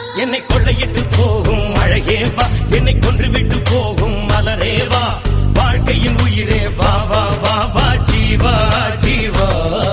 என்னை கொள்ளையிட்டு போகும் அழகே வா என்னை கொன்றுவிட்டு போகும் மலரே வா வாழ்க்கையின் உயிரே வா வா வா வா ஜீவா ஜீவா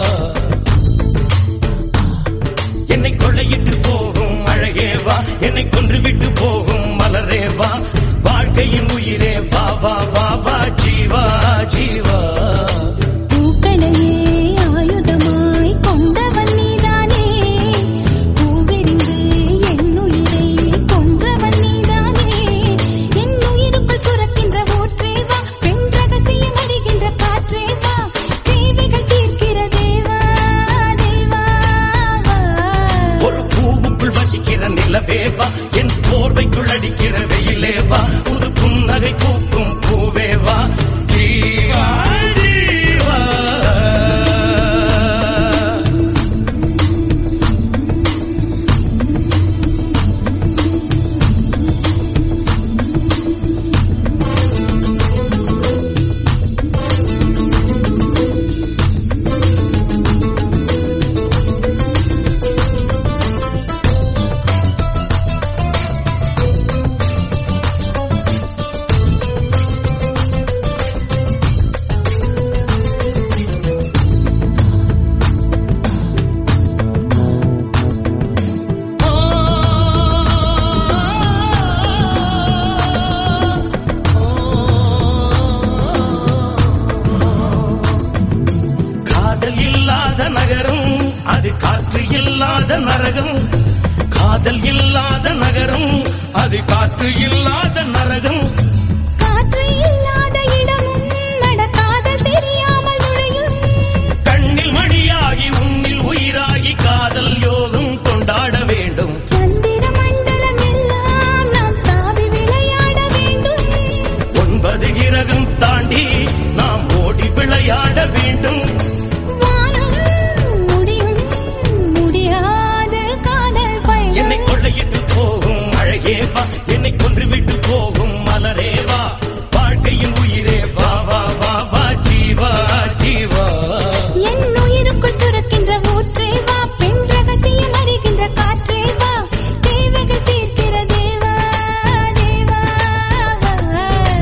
என்னை கொள்ளையிட்டு போகும் அழகே வா என்னை கொன்றுவிட்டு போகும் மலரே வா வாழ்க்கையின் உயிரே வா வா வா வா ஜீவா ஜீவா பூக்களையே ஆயுதமாய் கொண்டவன் நீதானே பூவெறிந்து என் உயிரை கொன்றவன் நீதானே என் உயிருக்குள் சுரக்கின்ற ஊற்றே வா பெண் ரகசியம் அறிகின்ற காற்றே வா தேவைகள் தீர்க்கிற தேவா தேவா வா. ஒரு பூவுக்குள் வசிக்கிற நிலவே வா என் போர்வைக்குள் அடிக்கிற வெயிலே வா புது புன்னகை பூக்கும் பூவே வா ஜீவா ஜீவா காதல் இல்லாத நகரம் அது காற்று இல்லாத நரகம் காதல் இல்லாத நகரம் அது காற்று இல்லாத நரகம் காற்று இல்லாத இடமும் நடக்காதல் தெரியாமல் நுழையும் கண்ணில் மணியாகி உன்னில் உயிராகி காதல் யோகம் கொண்டாட வேண்டும் சந்திர மண்டலம் எல்லாம் நாம் தாவி விளையாட வேண்டும் ஒன்பது கிரகம் தாண்டி நாம் ஓடி விளையாட வேண்டும் வானம் முடியும் முடியாத காதல் என்னை பயணம் கொள்ளையிட்டு போகும் அழகே வா என்னை கொன்றுவிட்டு போகும் மலரே வா வாழ்க்கையின் உயிரே வா வா வா வா ஜீவா ஜீவா என் உயிருக்குள் சுரக்கின்ற ஊற்றே வா பெண் ரகசியம் அறிகின்ற காற்றே வா தேவைகள் தீர்க்கிற தேவா தேவா வா.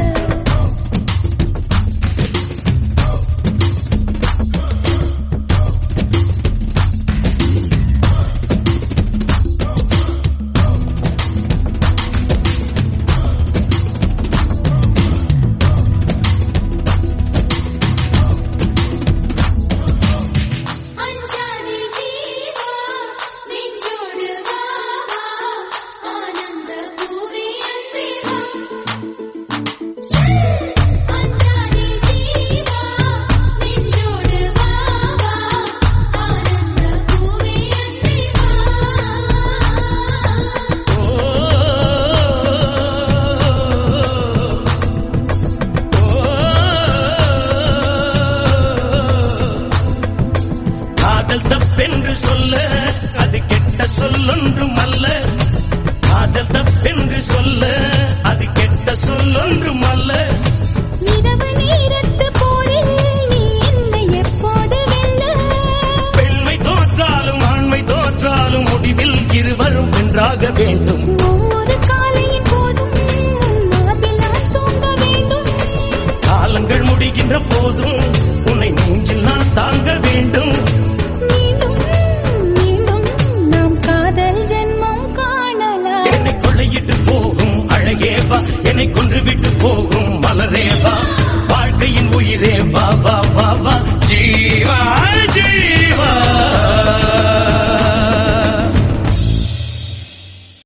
அஞ்சாதி ஜீவா நெஞ்சோடு வாவா ஆனந்த பூவே அன்பே வா அஞ்சாதி ஜீவா நெஞ்சோடு வாவா ஆனந்த பூவே அன்பே காதல் தப்பென்று சொல்ல அது கெட்ட சொல்லொன்றும் அல்ல காதல் தப்பென்று சொல்ல அது கெட்ட சொல்லொன்றும் அல்ல இரவு நேரத்து போரில் நீ என்னை எப்போது வெல்ல பெண்மை தோற்றாலும் ஆண்மை தோற்றாலும் முடிவில் இருவரும் வென்றாக வேண்டும் ஒவ்வொரு காலையின் போதும் உன் மார்பில் நான் தூங்க வேண்டும் காலங்கள் முடிகின்ற போதும் உன்னை நெஞ்சில் நான் தாங்க வேண்டும் மீண்டும் மீண்டும் நாம் காதல் ஜென்மம் காணலாம் என்னை கொள்ளையிட்டு போகும் அழகே வா என்னை கொன்றுவிட்டு போகும்